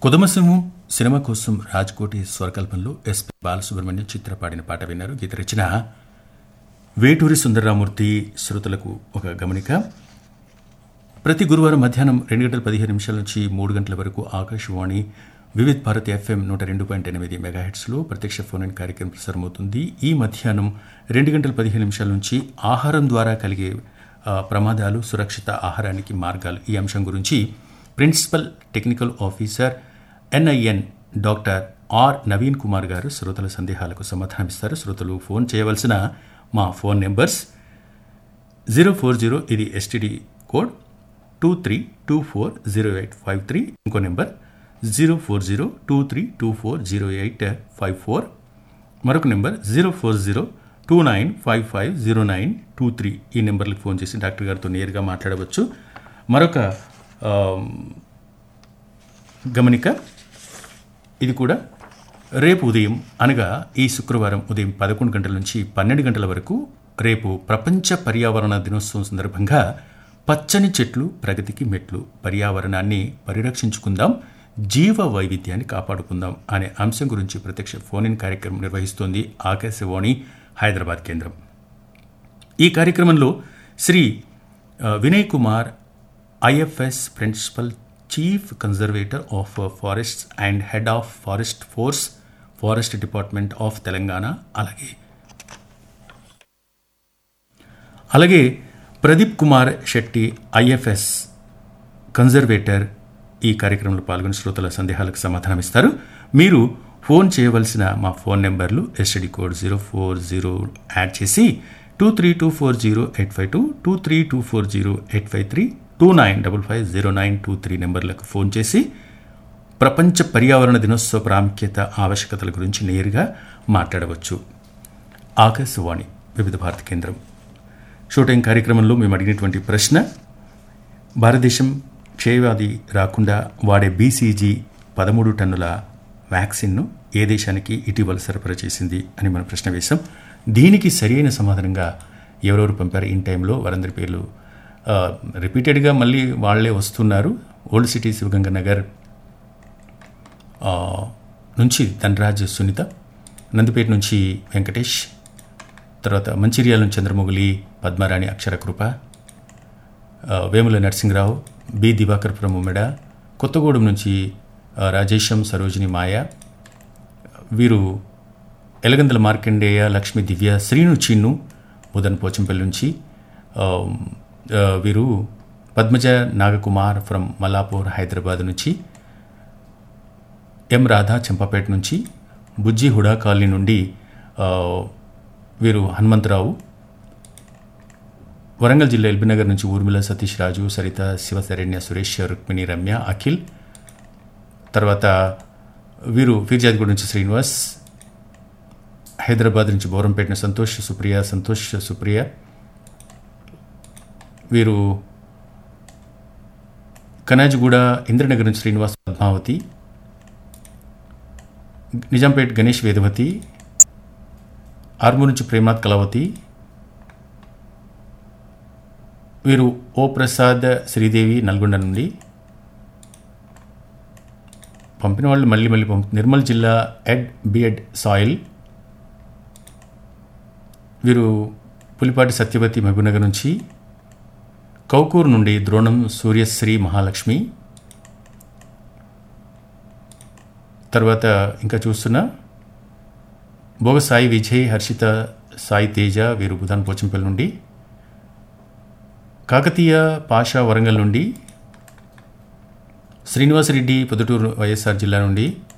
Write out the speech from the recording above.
కుదమసింహం సినిమా కోసం రాజ్కోటి స్వరకల్పంలో ఎస్పి బాలసుబ్రహ్మణ్యం చిత్ర పాడిన పాట విన్నారు గీత రచన వేటూరి సుందరరామూర్తి శ్రోతలకు ఒక గమనిక ప్రతి గురువారం మధ్యాహ్నం రెండు గంటల పదిహేను నిమిషాల నుంచి మూడు గంటల వరకు ఆకాశవాణి వివిధ్ భారతి ఎఫ్ఎం నూట రెండు పాయింట్ ఎనిమిది మెగాహెట్స్లో ప్రత్యక్ష ఫోన్ ఇన్ కార్యక్రమం ప్రసారమవుతుంది ఈ మధ్యాహ్నం రెండు గంటల పదిహేను నిమిషాల నుంచి ఆహారం ద్వారా కలిగే ఆ, ప్రమాదాలు సురక్షిత ఆహారానికి మార్గాలు ఈ అంశం గురించి principal technical officer NIN doctor R Naveen Kumar గారు శ్రోతల సందేహాలకు సమాధానమిస్తారు శ్రోతలు ఫోన్ చేయవలసిన మా phone numbers zero four zero ఇది STD code two three two four zero eight five three ఇంకో number zero four zero two three two four zero eight five four మరొక number zero four zero two nine five five zero nine two three ఈ నెంబర్లకు phone చేసి doctor గారితో నేరుగా మాట్లాడవచ్చు మరొక ఆమ్, గమనిక ఇది కూడా రేపు ఉదయం అనగా ఈ శుక్రవారం ఉదయం పదకొండు గంటల నుంచి పన్నెండు గంటల వరకు రేపు ప్రపంచ పర్యావరణ దినోత్సవం సందర్భంగా పచ్చని చెట్లు ప్రగతికి మెట్లు పర్యావరణాన్ని పరిరక్షించుకుందాం జీవ వైవిధ్యాన్ని కాపాడుకుందాం అనే అంశం గురించి ప్రత్యక్ష ఫోన్ ఇన్ కార్యక్రమం నిర్వహిస్తోంది ఆకాశవాణి హైదరాబాద్ కేంద్రం ఈ కార్యక్రమంలో శ్రీ ఆ, Vinay Kumar IFS principal chief conservator of forests and head of forest force forest department of Telangana అలాగే అలాగే ప్రదీప్ కుమార్ శెట్టి ఐఎఫ్ఎస్ కన్జర్వేటర్ ఈ కార్యక్రమంలో పాల్గొని శ్రోతల సందేహాలకు సమాధానమిస్తారు మీరు ఫోన్ చేయవలసిన మా ఫోన్ నెంబర్లు STD code zero four zero add చేసి two three two four zero eight five two two three two four zero eight five three two nine double five zero nine two three నెంబర్లకు phone చేసి ప్రపంచ పర్యావరణ దినోత్సవ ప్రాముఖ్యత ఆవశ్యకతల గురించి నేరుగా మాట్లాడవచ్చు ఆకాశవాణి వివిధ భారత కేంద్రం షూటింగ్ కార్యక్రమంలో మేము అడిగినటువంటి ప్రశ్న భారతదేశం క్షయవ్యాధి రాకుండా వాడే బీసీజీ పదమూడు టన్నుల వ్యాక్సిన్ను ఏ దేశానికి ఇటీవల సరఫరా చేసింది అని మనం ప్రశ్న వేశాం దీనికి సరైన సమాధానంగా ఎవరెవరు పంపారు ఇన్ టైంలో వారందరి పేర్లు ఆ, రిపీటెడ్గా మళ్ళీ వాళ్ళే వస్తున్నారు ఓల్డ్ సిటీ శివగంగ నగర్ ఆ, నుంచి ధనరాజ్ సునీత నందిపేట నుంచి వెంకటేష్ తర్వాత మంచిర్యాల నుంచి చంద్రమొగిలి పద్మారాణి అక్షరకృప ఆ, వేముల నరసింహరావు బి దివాకర్పురం ఉమ్మెడ కొత్తగూడెం నుంచి ఆ, రాజేశం సరోజిని మాయ వీరు ఎలగందల మార్కండేయ లక్ష్మీ దివ్య శ్రీను చిన్ను ముదన్ పోచంపల్లి నుంచి ఆ, ఆ, వీరు పద్మజ నాగకుమార్ ఫ్రమ్ మల్లాపూర్ హైదరాబాద్ నుంచి ఎం రాధా చెంపపేట నుంచి బుజ్జి హుడా కాలనీ నుండి ఆ, వీరు హనుమంతరావు వరంగల్ జిల్లా ఎల్బీనగర్ నుంచి ఊర్మిళ సతీష్ రాజు సరిత శివశరణ్య సురేష్ రుక్మిణి రమ్య అఖిల్ తర్వాత వీరు ఫీర్జాద్గూడ నుంచి శ్రీనివాస్ హైదరాబాద్ నుంచి బోరంపేట సంతోష్ సుప్రియ సంతోష్ సుప్రియ వీరు కనాజిగూడ ఇంద్రనగర్ నుంచి శ్రీనివాస్ పద్మావతి నిజాంపేట్ గణేష్ వేదవతి ఆర్మూర్ నుంచి ప్రేమనాథ్ కళావతి వీరు ఓ ప్రసాద్ శ్రీదేవి నల్గొండ నుండి పంపిన వాళ్ళు మళ్ళీ మళ్ళీ పంప నిర్మల్ జిల్లా ఎడ్ బిఎడ్ సాయిల్ వీరు పులిపాటి సత్యవతి మహబూబ్నగర్ నుంచి కౌకూరు నుండి ద్రోణం సూర్యశ్రీ మహాలక్ష్మి తర్వాత ఇంకా చూస్తున్నా భోగ సాయి విజయ్ హర్షిత సాయి తేజ వీరు బుధాన్ పోచంపల్లి నుండి కాకతీయ పాషా వరంగల్ నుండి శ్రీనివాసరెడ్డి పొద్దుటూరు వైఎస్ఆర్ జిల్లా నుండి